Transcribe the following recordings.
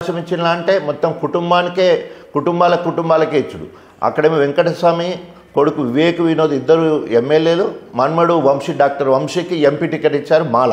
అవకాశం ఇచ్చిన అంటే మొత్తం కుటుంబానికే కుటుంబాల కుటుంబాలకే ఇచ్చుడు అక్కడేమో వెంకటస్వామి కొడుకు వివేక్ వినోద్ ఇద్దరు ఎమ్మెల్యేలు మన్మడు వంశీ డాక్టర్ వంశీకి ఎంపీ టికెట్ ఇచ్చారు మాల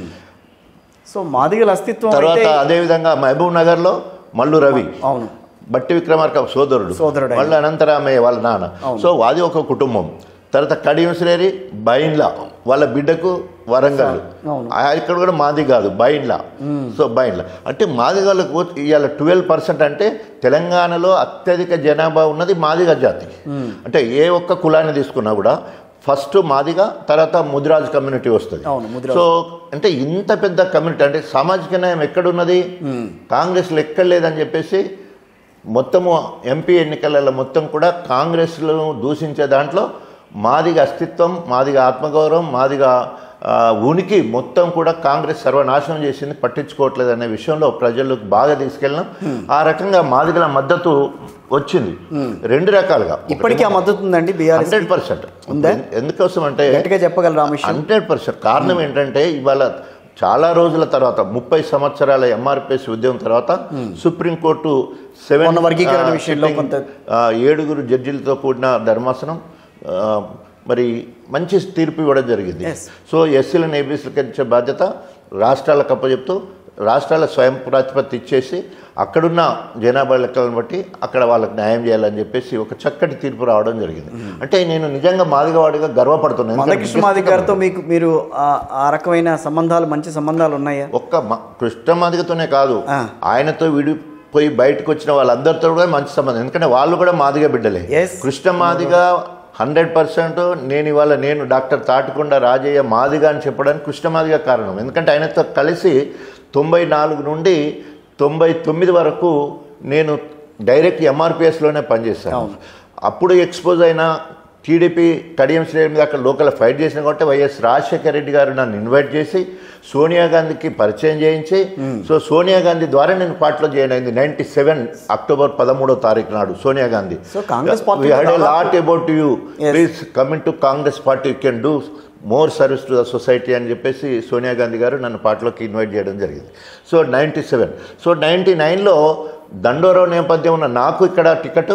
సో మాదిగల అస్తిత్వం తర్వాత అయితే అదేవిధంగా మహబూబ్ నగర్లో మల్లు రవి అవును బట్టి విక్రమార్క సోదరుడు సోదరుడు ఆయన. మళ్ళీ అనంతరామయ్య వాళ్ళ నాన్న సో అది ఒక కుటుంబం తర్వాత కడియం శ్రేరి బైన్లా వాళ్ళ బిడ్డకు వరంగల్ అవును. ఆ ఇక్కడ కూడా మాది కాదు బైన్లా సో బైన్లా అంటే మాది వాళ్ళకు ఇవాళ ట్వెల్వ్ పర్సెంట్ అంటే తెలంగాణలో అత్యధిక జనాభా ఉన్నది మాదిగ జాతి అంటే ఏ ఒక్క కులాన్ని తీసుకున్నా కూడా ఫస్ట్ మాదిగా తర్వాత ముదిరాజ్ కమ్యూనిటీ వస్తుంది అవును, ముదిరాజ్. సో అంటే ఇంత పెద్ద కమ్యూనిటీ అంటే సామాజిక న్యాయం ఎక్కడున్నది కాంగ్రెస్లో ఎక్కడ లేదని చెప్పేసి మొత్తము ఎంపీ ఎన్నికలలో మొత్తం కూడా కాంగ్రెస్లో దూషించే దాంట్లో మాదిగా అస్తిత్వం మాదిగా ఆత్మగౌరవం మాదిగా ఆ, ఉనికి మొత్తం కూడా కాంగ్రెస్ సర్వనాశనం చేసింది పట్టించుకోవట్లేదు అనే విషయంలో ప్రజలకు బాగా తీసుకెళ్ళినాం ఆ రకంగా మాదిగల మద్దతు వచ్చింది రెండు రకాలుగా ఇప్పటికీ ఆ మద్దతు ఉందండి బీఆర్ఎస్ హండ్రెడ్ పర్సెంట్ ఉందా? ఎందుకోసం అంటే గట్టిగా చెప్పగలరా ఆ విషయం హండ్రెడ్ పర్సెంట్ కారణం ఏంటంటే ఇవాళ చాలా రోజుల తర్వాత ముప్పై సంవత్సరాల ఎంఆర్పిఎస్ ఉద్యమం తర్వాత సుప్రీంకోర్టు సెవెన్ మొన్న వర్గీకరణ విషయంలో సిట్టింగ్, కొంత- ఆ, ఏడుగురు జడ్జిలతో కూడిన ధర్మాసనం ఆ, మరి మంచి తీర్పు ఇవ్వడం జరిగింది Yes. సో ఎస్సీలను ఏబీసీలకు ఇచ్చే బాధ్యత రాష్ట్రాలకు అప్పచెప్తూ రాష్ట్రాల స్వయం ప్రాతిపత్తి ఇచ్చేసి అక్కడున్న జనాభా లెక్కలను బట్టి అక్కడ వాళ్ళకి న్యాయం చేయాలని చెప్పేసి ఒక చక్కటి తీర్పు రావడం జరిగింది అంటే నేను నిజంగా మాదిగవాడిగా గర్వపడుతున్నాను మందకృష్ణ మాదిగ గారితో మీకు మీరు ఆ- ఆ రకమైన సంబంధాలు మంచి సంబంధాలు ఉన్నాయా ఒక్క మ- కృష్ణమాదిగతోనే కాదు ఆ. ఆయనతో విడిపోయి బయటకు వచ్చిన వాళ్ళందరితో కూడా మంచి సంబంధం ఎందుకంటే వాళ్ళు కూడా మాదిగ బిడ్డలే Yes. కృష్ణమాదిగ హండ్రెడ్ పర్సెంట్ నేను ఇవాళ నేను డాక్టర్ తాటికొండ రాజయ్య మాదిగ అని చెప్పడానికి కృష్ణమాదిగ కారణం ఎందుకంటే ఆయనతో కలిసి తొంభై నాలుగు నుండి తొంభై తొమ్మిది వరకు నేను డైరెక్ట్ ఎంఆర్పిఎస్లోనే పనిచేశాను అప్పుడు ఎక్స్పోజ్ అయిన టీడీపీ కడియం శ్రేణి మీద అక్కడ లోకల్ ఫైట్ చేసిన కాబట్టి వైఎస్ రాజశేఖర రెడ్డి గారు నన్ను ఇన్వైట్ చేసి సోనియా గాంధీకి పరిచయం చేయించి సో సోనియా గాంధీ ద్వారా నేను పార్టీలో జాయిన్ అయింది నైన్టీ సెవెన్ అక్టోబర్ పదమూడో తారీఖు నాడు Sonia Gandhi So, Congress party We had a దాదాపు- lot about you. Yes. Please come into Congress party you can do more service to the society అని చెప్పేసి సోనియా గాంధీ గారు నన్ను పార్టీలోకి ఇన్వైట్ చేయడం జరిగింది so ninety seven so ninety నైన్లో దండోరావు నేపథ్యం ఉన్న నాకు ఇక్కడ టికెట్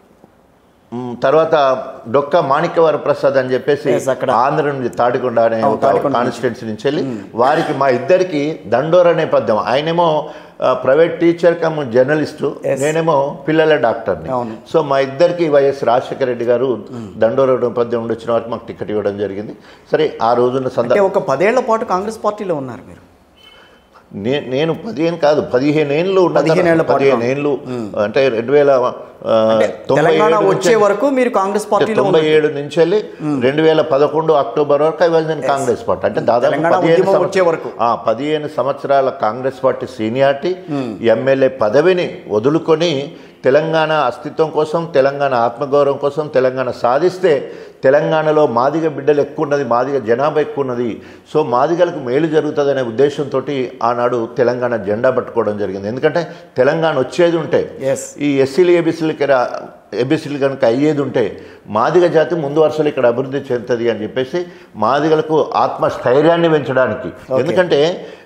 మ్, తర్వాత డొక్క మాణిక్యవర ప్రసాద్ అని చెప్పేసి Yes, అక్కడ. ఆంధ్ర నుంచి తాడికొండ అనే అవును, ఒక తాడికొండ కాన్స్టిట్యున్సీ నుంచి వెళ్ళి వారికి మా ఇద్దరికి దండోర నేపథ్యం ఆయనేమో private teacher cum journalist Yes. నేనేమో పిల్లల డాక్టర్ని అవును. సో మా ఇద్దరికి వైఎస్ రాజశేఖర రెడ్డి గారు దండోర నేపథ్యం ఉండి వచ్చిన వారికి మాకు టికెట్ ఇవ్వడం జరిగింది సరే ఆ రోజున అంటే సందర్భం ఒక పదేళ్ల పాటు కాంగ్రెస్ పార్టీలో ఉన్నారు మీరు నే- నేను పదిహేను కాదు పదిహేను ఏళ్ళు ఉన్న పదిహేను తర్వాత- ఏళ్ల పాటు పదిహేను ఏళ్ళు అంటే రెండు వేల ఆ, తొంభై తెలంగాణ ఏడు వచ్చే నుంచి- వరకు మీరు కాంగ్రెస్ అంటే పార్టీలో తొంభై ఉన్నారు ఏడు నుంచి వెళ్ళి రెండు వేల పదకొండు అక్టోబర్ వరకు I was in Congress party అంటే దాదాపు తెలంగాణ పదిహేను ఉద్యమం సంవత్స- వచ్చే వరకు. ఆ, పదిహేను సంవత్సరాల కాంగ్రెస్ పార్టీ సీనియారిటీ ఎమ్మెల్యే పదవిని వదులుకొని తెలంగాణ అస్తిత్వం కోసం తెలంగాణ ఆత్మగౌరవం కోసం తెలంగాణ సాధిస్తే తెలంగాణలో మాదిగ బిడ్డలు ఎక్కువ ఉన్నది మాదిగ జనాభా ఎక్కువ ఉన్నది సో మాదిగలకు మేలు జరుగుతుందనే ఉద్దేశంతో ఆనాడు తెలంగాణ జెండా పట్టుకోవడం జరిగింది ఎందుకంటే తెలంగాణ వచ్చేది ఉంటే Yes. ఈ ఎస్సీలు ఏబీసీలకి ఏబీసీలు కనుక అయ్యేది ఉంటే మాదిగ జాతి ముందు వరుసలో ఇక్కడ అభివృద్ధి చెందుతుంది అని చెప్పేసి మాదిగలకు ఆత్మస్థైర్యాన్ని పెంచడానికి ఎందుకంటే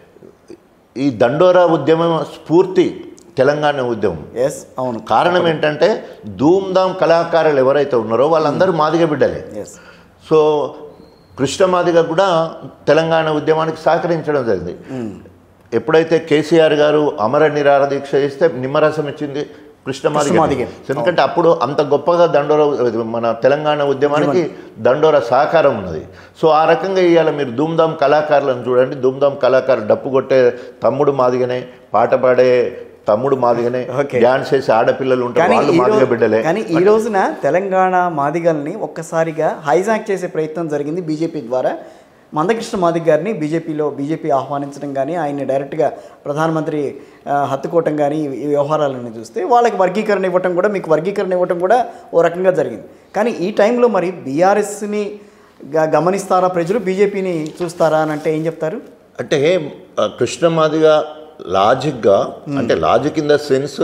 ఈ దండోరా ఉద్యమం స్ఫూర్తి తెలంగాణ ఉద్యమం ఎస్ అవును కారణం ఏంటంటే ధూమ్ధామ్ కళాకారులు ఎవరైతే ఉన్నారో వాళ్ళందరూ మాదిగ బిడ్డలే ఎస్ సో కృష్ణమాదిగ కూడా తెలంగాణ ఉద్యమానికి సహకరించడం జరిగింది ఎప్పుడైతే కేసీఆర్ గారు అమర నిరార దీక్ష చేస్తే నిమ్మరసం ఇచ్చింది కృష్ణమాదిగ కృష్ణమాదిగే. ఎందుకంటే అప్పుడు అంత గొప్పగా దండోర మన తెలంగాణ ఉద్యమానికి దండోర సహకారం ఉన్నది సో ఆ రకంగా ఇవాళ మీరు ధూమ్ధామ్ కళాకారులను చూడండి ధూమ్ధామ్ కళాకారు డప్పు కొట్టే తమ్ముడు మాదిగనే పాట పాడే తమ్ముడు మాదిగనే Okay. డ్యాన్స్ చేసే ఆడపిల్లలు ఉంటారు కానీ వాళ్ళు ఈ మాదిగ రో- బిడ్డలే కానీ ఈ రోజున తెలంగాణ మాదిగల్ని ఒక్కసారిగా హైజాక్ చేసే ప్రయత్నం జరిగింది బీజేపీ ద్వారా మందకృష్ణ మాదిగ గారిని బీజేపీలో బీజేపీ ఆహ్వానించడం కానీ ఆయన్ని డైరెక్ట్గా ప్రధానమంత్రి ఆ, హత్తుకోవటం కానీ ఈ- ఈ వ్యవహారాలను చూస్తే వాళ్ళకి వర్గీకరణ ఇవ్వటం కూడా మీకు వర్గీకరణ ఇవ్వటం కూడా ఓ రకంగా జరిగింది కానీ ఈ టైంలో మరి బీఆర్ఎస్ని గమనిస్తారా ప్రజలు బీజేపీని చూస్తారా అని అంటే ఏం చెప్తారు అంటే ఆ, కృష్ణమాదిగా లాజిక్గా అంటే లాజిక్ ఇన్ ద సెన్స్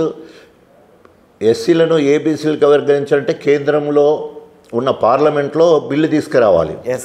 ఎస్సీలను ఏబీసీలకు వర్గీకరించాలంటే కేంద్రంలో ఉన్న పార్లమెంట్లో బిల్లు తీసుకురావాలి ఎస్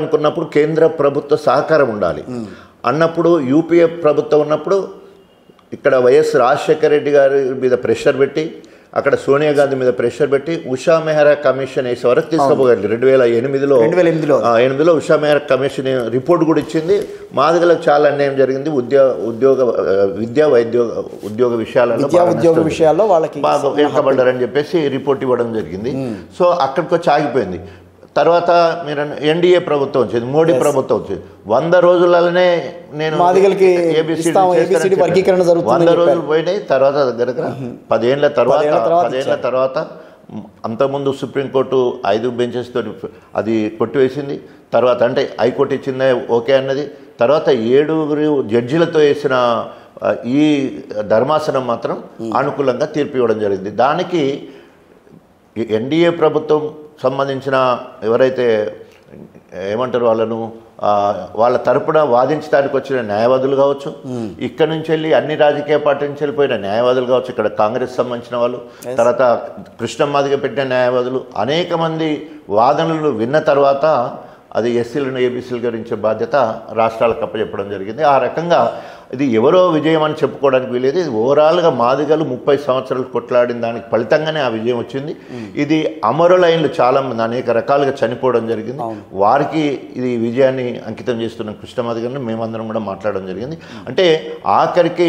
తీసుకురావాలనుకున్నప్పుడు కేంద్ర ప్రభుత్వ సహకారం ఉండాలి అన్నప్పుడు యూపీఏ ప్రభుత్వం ఉన్నప్పుడు ఇక్కడ వైఎస్ రాజశేఖర రెడ్డి గారి మీద ప్రెషర్ పెట్టి అక్కడ సోనియా గాంధీ మీద ప్రెషర్ పెట్టి ఉషా మెహ్రా కమిషన్ వేసే వరకు తీసుకోబోగలిగి రెండు వేల ఎనిమిదిలో రెండు వేల ఎనిమిదిలో ఆ, ఎనిమిదిలో ఉషా మెహ్రా కమిషన్ రిపోర్ట్ కూడా ఇచ్చింది మాదిగలకు చాలా అన్యాయం జరిగింది ఉద్యోగ ఉద్యోగ ఆ, విద్యా వైద్యోగ ఉద్యోగ విషయాలలో విద్యా బాగా ఉద్యోగ నష్టం విషయాల్లో వాళ్ళకి బాగా వెనుకబడ్డారని చెప్పేసి రిపోర్ట్ ఇవ్వడం జరిగింది సో అక్కడికి వచ్చి ఆగిపోయింది తర్వాత మీరు ఎన్డీఏ ప్రభుత్వం వచ్చింది మోడీ ప్రభుత్వం వచ్చింది వంద రోజులలోనే నేను మాదిగలకి ABCD ఇస్తాం, చేస్తానని ABCD చెప్పాను. వర్గీకరణ జరుగుతుందని వంద రోజులు పోయినాయి తర్వాత దగ్గర పదేళ్ల తర్వాత పదేళ్ల తర్వాత పదేళ్ల తర్వాత అంతకుముందు సుప్రీంకోర్టు ఐదు బెంచెస్ తోటి అది కొట్టివేసింది తర్వాత అంటే హైకోర్టు ఇచ్చిందే ఓకే అన్నది తర్వాత ఏడుగురు జడ్జిలతో వేసిన ఆ, ఈ ధర్మాసనం మాత్రం అనుకూలంగా తీర్పు ఇవ్వడం జరిగింది దానికి ఈ ఎన్డీఏ ప్రభుత్వం సంబంధించిన ఎవరైతే ఏమంటారు వాళ్ళను ఆ, వాళ్ళ తరపున వాదించడానికి వచ్చిన న్యాయవాదులు కావచ్చు ఇక్కడ నుంచి వెళ్ళి అన్ని రాజకీయ పార్టీ నుంచి వెళ్ళిపోయిన న్యాయవాదులు కావచ్చు ఇక్కడ కాంగ్రెస్ సంబంధించిన వాళ్ళు తర్వాత కృష్ణమ్మాదిగా పెట్టిన న్యాయవాదులు అనేక మంది వాదనలు విన్న తర్వాత అది ఎస్సీలను ఏబీసీలు గురించే బాధ్యత రాష్ట్రాలకు అప్పచెప్పడం జరిగింది ఆ రకంగా ఇది ఎవరో విజయం అని చెప్పుకోవడానికి వీలేదు ఇది ఓవరాల్గా మాదిగలు ముప్పై సంవత్సరాలు కొట్లాడిన దానికి ఫలితంగానే ఆ విజయం వచ్చింది ఇది అమరులైన్లు చాలా మంది అనేక రకాలుగా చనిపోవడం జరిగింది వారికి ఇది విజయాన్ని అంకితం చేస్తున్న కృష్ణమాదిగలను మేమందరం కూడా మాట్లాడడం జరిగింది అంటే ఆఖరికి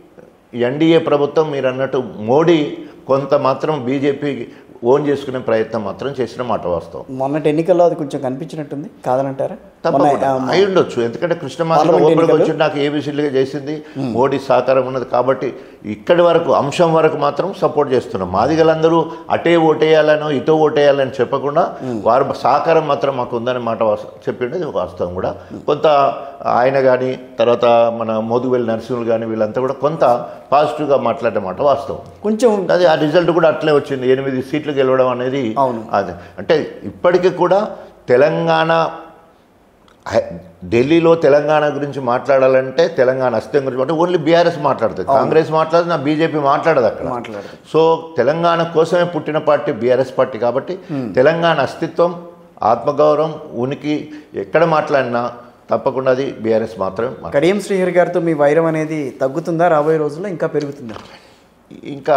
ఎన్డీఏ ప్రభుత్వం మీరు అన్నట్టు మోడీ కొంత మాత్రం బీజేపీ ఓన్ చేసుకునే ప్రయత్నం మాత్రం చేసిన మాట వాస్తవం మొన్నటి ఎన్నికల్లో అది కొంచెం కనిపించినట్టుంది కాదనంటారా తప్పకుండా మొన్న, ఆ, అయి ఉండొచ్చు ఎందుకంటే కృష్ణమాదిగ పార్లమెంట్ ఓపెన్గా ఎన్నికలు? వచ్చి నాకు ఏబీసీలుగా చేసింది మోడీ సహకారం ఉన్నది కాబట్టి ఇక్కడి వరకు అంశం వరకు మాత్రం సపోర్ట్ చేస్తున్నాం మాదిగలందరూ అటే ఓటేయాలనో ఇటో ఓటేయాలని చెప్పకుండా వారు సహకారం మాత్రం మాకు ఉందని మాట వాస్త- చెప్పిండేది వాస్తవం కూడా కొంత ఆయన కానీ తర్వాత మన మోదువెల్లి నరసింహులు కానీ వీళ్ళంతా కూడా కొంత పాజిటివ్గా మాట్లాడే మాట వాస్తవం కొంచెం అది ఆ రిజల్ట్ కూడా అట్లే వచ్చింది ఎనిమిది సీట్లు గెలవడం అనేది అవును. అది అంటే ఇప్పటికీ కూడా తెలంగాణ హై- ఢిల్లీలో తెలంగాణ గురించి మాట్లాడాలంటే తెలంగాణ అస్తిత్వం గురించి అంటే ఓన్లీ బీఆర్ఎస్ మాట్లాడుతుంది కాంగ్రెస్ మాట్లాడదు నా బీజేపీ మాట్లాడదు అక్కడ మాట్లాడదు సో తెలంగాణ కోసమే పుట్టిన పార్టీ బీఆర్ఎస్ పార్టీ కాబట్టి తెలంగాణ అస్తిత్వం ఆత్మగౌరవం ఉనికి ఎక్కడ మాట్లాడినా తప్పకుండా అది బీఆర్ఎస్ మాత్రమే మాట్లాడుతుంది. కడియం శ్రీహరి గారితో మీ వైరం అనేది తగ్గుతుందా రాబోయే రోజుల్లో ఇంకా పెరుగుతుందా ఇంకా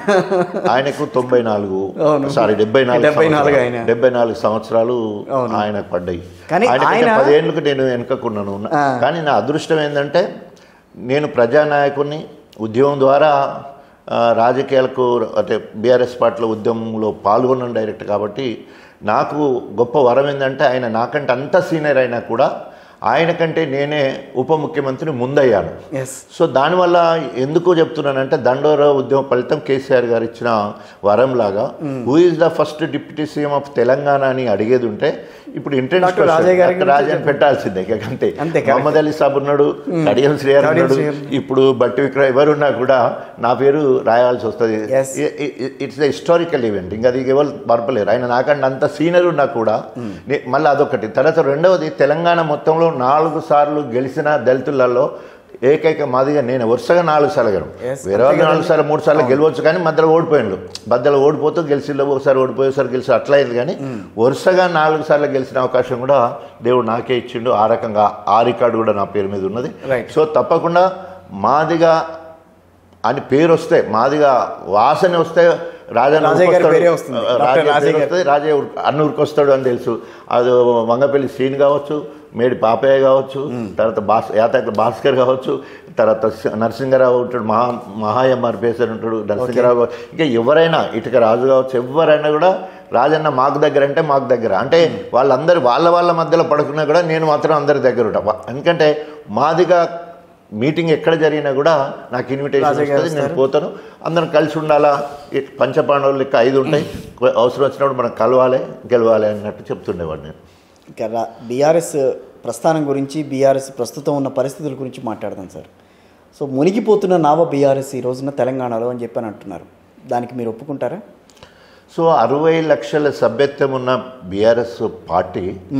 ఆయనకు తొంభై నాలుగు అవును. సారీ డెబ్బై నాలుగు డెబ్బై నాలుగు సంవత్సరాలు. ఆయన. డెబ్బై నాలుగు సంవత్సరాలు అవును. ఆయనకు పడ్డాయి కానీ ఆయనకంటే ఆయన- పదేళ్ళకు నేను వెనుకకున్నాను ఆ. కానీ నా అదృష్టం ఏంటంటే నేను ప్రజానాయకుడిని ఉద్యమం ద్వారా ఆ, రాజకీయాలకు అంటే బీఆర్ఎస్ పార్టీలో ఉద్యమంలో పాల్గొన్నాను డైరెక్ట్ కాబట్టి నాకు గొప్ప వరం ఏంటంటే ఆయన నాకంటే అంత సీనియర్ అయినా కూడా ఆయన కంటే నేనే ఉప ముఖ్యమంత్రి ముందయ్యాను ఎస్ సో దానివల్ల ఎందుకు చెప్తున్నానంటే దండోరా ఉద్యమ ఫలితం కేసీఆర్ గారు ఇచ్చిన వరం లాగా who is the first deputy CM of Telangana అని అడిగేది ఉంటే ఇప్పుడు డాక్టర్ రాజయ్య గారి గురించి రాజా అని పెట్టాల్సిందే ఇక అంతే అంతే, correct. మహమ్మద్ అలీ సాబ్ ఉన్నాడు కడియం శ్రీహర్ కడియం ఉన్నాడు శ్రీహర్. ఇప్పుడు బట్టి విక్రమ్ ఎవరున్నా కూడా నా పేరు రాయాల్సి వస్తుంది Yes. It's the historical event ఇంకా అది ఎవరు మరపలేరు ఆయన నాకంటే అంత సీనియర్ ఉన్నా కూడా నే- మళ్ళీ అదొకటి తర్వాత రెండవది తెలంగాణ మొత్తంలో నాలుగు సార్లు గెలిచిన దళితులలో ఏకైక మాదిగా నేను వరుసగా నాలుగు సార్లు గెలవు Yes, వేరే వాళ్ళు నాలుగు సార్లు మూడు సార్లు గెలవచ్చు కానీ మధ్యలో ఓడిపోయిండు మధ్యలో ఓడిపోతూ గెలిచిలో ఒకసారి ఓడిపోయి ఒకసారి గెలిచి అట్లా అయింది కానీ వరుసగా నాలుగు సార్లు గెలిచిన అవకాశం కూడా దేవుడు నాకే ఇచ్చిండు ఆ రకంగా ఆ రికార్డు కూడా నా పేరు మీద ఉన్నది Right. సో తప్పకుండా మాదిగా అని పేరు వస్తే మాదిగా వాసన వస్తే రాజా రాజయ్య గారి పేరే వస్తుంది. డాక్టర్ రాజయ్య రాజయ్య పేరు గారు. వస్తుంది రాజయ్య ఊరు- అన్న ఊరికి వస్తాడు అని తెలుసు అది వంగపల్లి శ్రీని కావచ్చు మేడి పాపయ్య కావచ్చు తర్వాత భాస్ యాతక భాస్కర్ కావచ్చు తర్వాత స- నరసింహరావు ఉంటాడు మహా మహాఎంఆర్ పేసర్ ఉంటాడు నరసింహరావు ఇంకా ఎవరైనా ఇటుక రాజు కావచ్చు ఎవరైనా కూడా రాజన్న మాకు దగ్గర అంటే మాకు దగ్గర అంటే వాళ్ళందరూ వాళ్ళ వాళ్ళ మధ్యలో పడుకున్నా కూడా నేను మాత్రం అందరి దగ్గర ఉంటా వా- ఎందుకంటే మాదిగా మీటింగ్ ఎక్కడ జరిగినా కూడా నాకు ఇన్విటేషన్ రాజయ్య గారు వస్తుంది నేను పోతాను అందరం కలిసి ఉండాలా ఈ పంచపాండవులు లెక్క ఐదు ఉంటాయి అవసరం వచ్చినప్పుడు మనం కలవాలి గెలవాలి అన్నట్టు చెప్తుండేవాడు నేను ఇక బీఆర్ఎస్ ప్రస్థానం గురించి బీఆర్ఎస్ ప్రస్తుతం ఉన్న పరిస్థితుల గురించి మాట్లాడదాం సార్ సో మునిగిపోతున్న నావ బీఆర్ఎస్ ఈ రోజున తెలంగాణలో అని చెప్పని అంటున్నారు దానికి మీరు ఒప్పుకుంటారా సో అరవై లక్షల సభ్యత్వం ఉన్న బీఆర్ఎస్ పార్టీ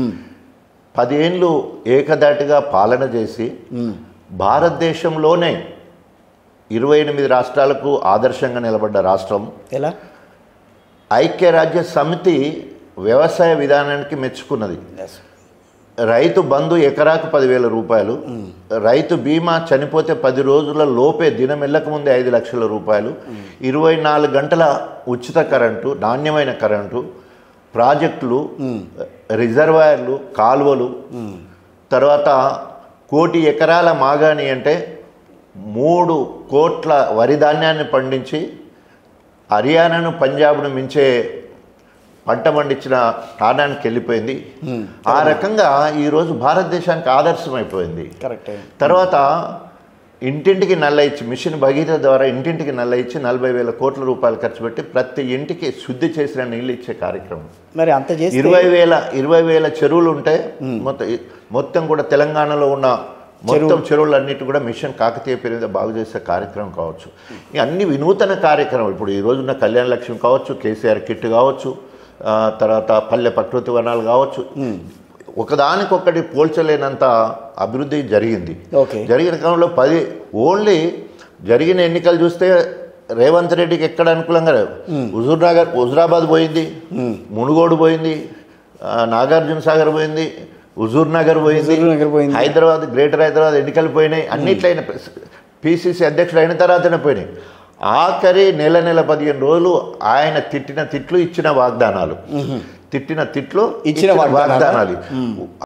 పదేళ్ళు ఏకదాటిగా పాలన చేసి భారతదేశంలోనే ఇరవై ఎనిమిది రాష్ట్రాలకు ఆదర్శంగా నిలబడ్డ రాష్ట్రం ఎలా ఐక్యరాజ్య సమితి వ్యవసాయ విధానానికి మెచ్చుకున్నది రైతు బంధు ఎకరాకు పదివేల రూపాయలు రైతు బీమా చనిపోతే పది రోజుల లోపే దినం వెళ్ళక ముందే ఐదు లక్షల రూపాయలు ఇరవై నాలుగు గంటల ఉచిత కరెంటు నాణ్యమైన కరెంటు ప్రాజెక్టులు రిజర్వాయర్లు కాలువలు తర్వాత కోటి ఎకరాల మాగాణి అంటే మూడు కోట్ల వరి ధాన్యాన్ని పండించి హర్యానాను పంజాబ్ను మించే పంట పండించిన స్థానానికి వెళ్ళిపోయింది ఆ రకంగా ఈరోజు భారతదేశానికి ఆదర్శమైపోయింది కరెక్ట్ తర్వాత ఇంటింటికి నల్ల ఇచ్చి మిషన్ భగీరథ ద్వారా ఇంటింటికి నల్ల ఇచ్చి నలభై వేల కోట్ల రూపాయలు ఖర్చు పెట్టి ప్రతి ఇంటికి శుద్ధి చేసిన నీళ్ళు ఇచ్చే కార్యక్రమం మరి అంత చేసి ఇరవై వేల ఇరవై వేల చెరువులు ఉంటే మొత్తం మొత్తం కూడా తెలంగాణలో ఉన్న మొత్తం చెరువులన్నిటి కూడా మిషన్ కాకతీయ పేరు మీద బాగు చేసే కార్యక్రమం కావచ్చు ఇక అన్ని వినూతన కార్యక్రమం ఇప్పుడు ఈ రోజున్న కళ్యాణ లక్ష్యం కావచ్చు కేసీఆర్ కిట్ కావచ్చు ఆ, తర్వాత పల్లె ప్రకృతి వనాలు కావచ్చు ఒకదానికొకటి పోల్చలేనంత అభివృద్ధి జరిగింది ఓకే జరిగిన క్రమంలో పది ఓన్లీ జరిగిన ఎన్నికలు చూస్తే రేవంత్ రెడ్డికి ఎక్కడ అనుకూలంగా లేవు. హుజూర్ నగర్ హుజురాబాద్ పోయింది మునుగోడు పోయింది ఆ, నాగార్జున సాగర్ పోయింది హుజూర్ నగర్ పోయింది హుజూర్ నగర్ పోయింది. హైదరాబాద్ గ్రేటర్ హైదరాబాద్ ఎన్నికలు పోయినాయి అన్నిట్లయిన పిసిసి అధ్యక్షుడు అయిన తర్వాతనే పోయినాయి ఆఖరి నెల నెల పదిహేను రోజులు ఆయన తిట్టిన తిట్లు ఇచ్చిన వాగ్దానాలు తిట్టిన తిట్లు ఇచ్చిన వాగ్దానాలా? వాగ్దానాలు